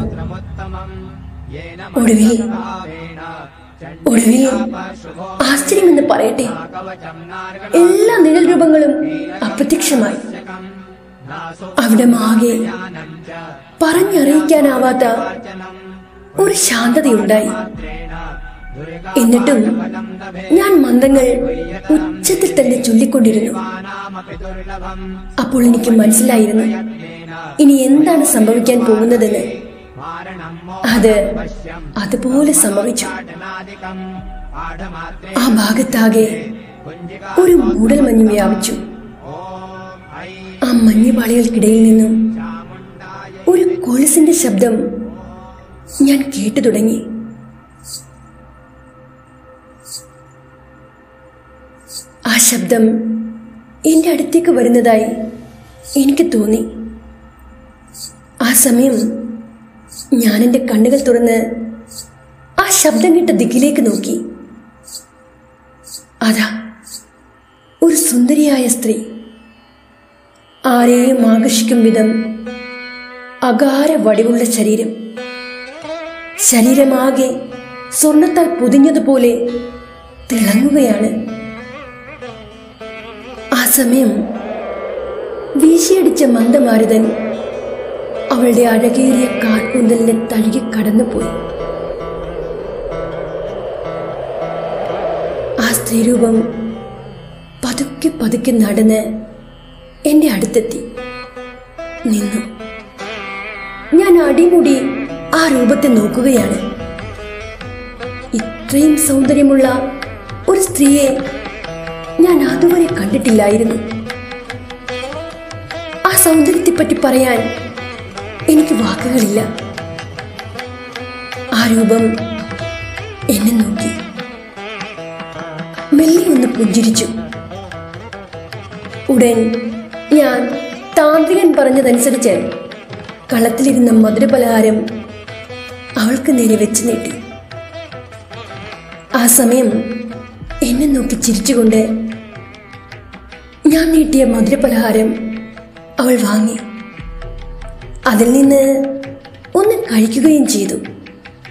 ഒടുവിൽ ഒടുവിൽ ആശ്ചര്യമെന്ന് പറയട്ടെ എല്ലാ നിഴൽ രൂപങ്ങളും അപ്രത്യക്ഷമായി അവിടെ മാകെ പറഞ്ഞറിയിക്കാനാവാത്ത ഒരു ശാന്തതയുണ്ടായി എന്നിട്ടും ഞാൻ മന്ത്രങ്ങൾ ഉച്ചത്തിൽ തന്നെ ചൊല്ലിക്കൊണ്ടിരുന്നു അപ്പോൾ എനിക്ക് മനസ്സിലായിരുന്നു ഇനി എന്താണ് സംഭവിക്കാൻ പോകുന്നതെന്ന് അത് അതുപോലെ സംഭവിച്ചു ആ ഭാഗത്താകെ ഒരു മൂടൽ മഞ്ഞ് വ്യാപിച്ചു ആ മഞ്ഞുപാളികൾക്കിടയിൽ നിന്നും ഒരു കൊലുസിന്റെ ശബ്ദം ഞാൻ കേട്ടു തുടങ്ങി ആ ശബ്ദം എന്റെ അടുത്തേക്ക് വരുന്നതായി എനിക്ക് തോന്നി ആ സമയം ഞാൻ എൻ്റെ കണ്ണുകൾ തുറന്ന് ആ ശബ്ദം കേട്ട ദിക്കിലേക്ക് നോക്കി അതാ ഒരു സുന്ദരിയായ സ്ത്രീ ആരെയും ആകർഷിക്കും വിധം അകാര വടിവുള്ള ശരീരം ശരീരമാകെ സ്വർണത്താൽ പൊതിഞ്ഞതുപോലെ തിളങ്ങുകയാണ് ആ സമയം വീശിയടിച്ച മന്ദമാരുതൻ അവളുടെ അഴകേറിയ കാർക്കൂന്തലിനെ തഴുകി കടന്നുപോയി ആ സ്ത്രീരൂപം പതുക്കെ പതുക്കെ നടന്ന് എന്റെ അടുത്തെത്തി നിന്നു ഞാൻ അടിമുടി ആ രൂപത്തെ നോക്കുകയാണ് ഇത്രയും സൗന്ദര്യമുള്ള ഒരു സ്ത്രീയെ ഞാൻ അതുവരെ കണ്ടിട്ടില്ലായിരുന്നു ആ സൗന്ദര്യത്തെപ്പറ്റി പറയാൻ എനിക്ക് വാക്കുകളില്ല ആ രൂപം എന്നെ നോക്കി മെല്ലെ ഒന്ന് പുഞ്ചിരിച്ചു ഉടൻ ഞാൻ താന്ത്രികൻ പറഞ്ഞതനുസരിച്ച് കളത്തിലിരുന്ന മധുരപലഹാരം അവൾക്ക് നേരെ വെച്ച് നീട്ടി ആ സമയം എന്നെ നോക്കി ചിരിച്ചുകൊണ്ട് ഞാൻ നീട്ടിയ മധുരപലഹാരം അവൾ വാങ്ങി അതിൽ നിന്ന് ഒന്ന് കഴിക്കുകയും ചെയ്തു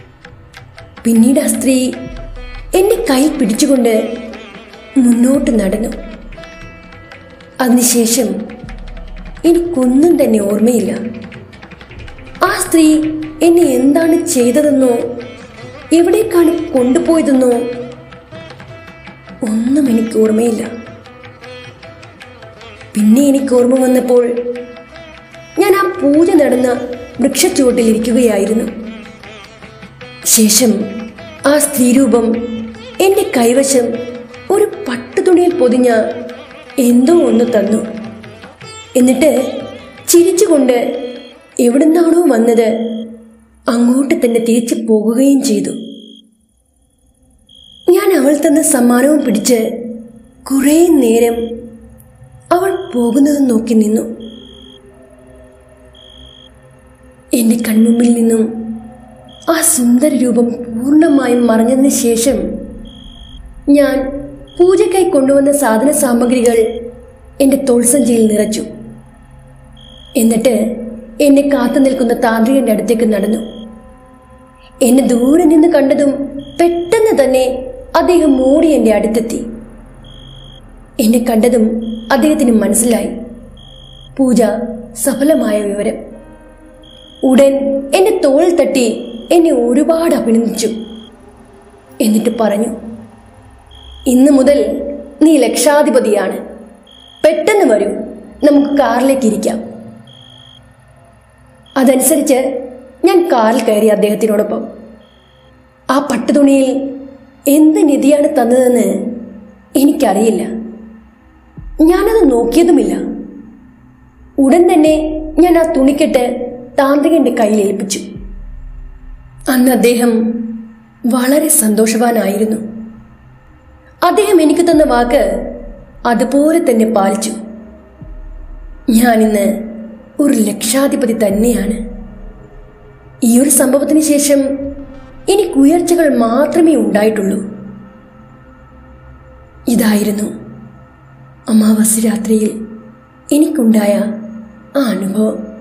പിന്നീട് ആ സ്ത്രീ എന്റെ കൈ പിടിച്ചുകൊണ്ട് മുന്നോട്ട് നടന്നു അതിനുശേഷം എനിക്കൊന്നും തന്നെ ഓർമ്മയില്ല ആ സ്ത്രീ എന്നെ എന്താണ് ചെയ്തതെന്നോ എവിടേക്കാണ് കൊണ്ടുപോയതെന്നോ ഒന്നും എനിക്ക് ഓർമ്മയില്ല പിന്നെ എനിക്ക് ഓർമ്മ വന്നപ്പോൾ ഞാൻ ആ പൂജ നടന്ന വൃക്ഷച്ചുവട്ടിൽ ഇരിക്കുകയായിരുന്നു ശേഷം ആ സ്ത്രീരൂപം എൻ്റെ കൈവശം ഒരു പട്ടുതുണിയിൽ പൊതിഞ്ഞ എന്തോ ഒന്ന് തന്നു എന്നിട്ട് ചിരിച്ചുകൊണ്ട് എവിടുന്നാണോ വന്നത് അങ്ങോട്ട് തന്നെ തിരിച്ചു പോകുകയും ചെയ്തു ഞാൻ അവൾ തന്ന സമ്മാനവും പിടിച്ച് കുറേ നേരം അവൾ പോകുന്നത് നോക്കി നിന്നു എന്റെ കൺമുമ്പിൽ നിന്നും ആ സുന്ദര രൂപം പൂർണ്ണമായും മറഞ്ഞതിന് ശേഷം ഞാൻ പൂജയ്ക്കായി കൊണ്ടുവന്ന സാധന സാമഗ്രികൾ എൻ്റെ തോൾസഞ്ചിയിൽ നിറച്ചു എന്നിട്ട് എന്നെ കാത്തു നിൽക്കുന്ന താന്ത്രികന്റെ അടുത്തേക്ക് നടന്നു എന്നെ ദൂരെ നിന്ന് കണ്ടതും പെട്ടെന്ന് തന്നെ അദ്ദേഹം മൂടി എൻ്റെ അടുത്തെത്തി എന്നെ കണ്ടതും അദ്ദേഹത്തിന് മനസ്സിലായി പൂജ സഫലമായ വിവരം ഉടൻ എന്റെ തോൾ തട്ടി എന്നെ ഒരുപാട് അഭിനന്ദിച്ചു എന്നിട്ട് പറഞ്ഞു ഇന്ന് മുതൽ നീ ലക്ഷാധിപതിയാണ് പെട്ടെന്ന് വരൂ നമുക്ക് കാറിലേക്ക് ഇരിക്കാം അതനുസരിച്ച് ഞാൻ കാറിൽ കയറി അദ്ദേഹത്തിനോടൊപ്പം ആ പട്ടുതുണിയിൽ എന്ത് നിധിയാണ് തന്നതെന്ന് എനിക്കറിയില്ല ഞാനത് നോക്കിയതുമില്ല ഉടൻ തന്നെ ഞാൻ ആ തുണിക്കെട്ട് താന്ത്രികന്റെ കയ്യിൽ ഏൽപ്പിച്ചു അന്ന് അദ്ദേഹം വളരെ സന്തോഷവാനായിരുന്നു അദ്ദേഹം എനിക്ക് തന്ന വാക്ക് അതുപോലെ തന്നെ പാലിച്ചു ഞാനിന്ന് ഒരു ലക്ഷാധിപതി തന്നെയാണ് ഈ ഒരു സംഭവത്തിന് ശേഷം എനിക്ക് ഉയർച്ചകൾ മാത്രമേ ഉണ്ടായിട്ടുള്ളൂ ഇതായിരുന്നു അമാവാസി രാത്രിയിൽ എനിക്കുണ്ടായ ആ അനുഭവം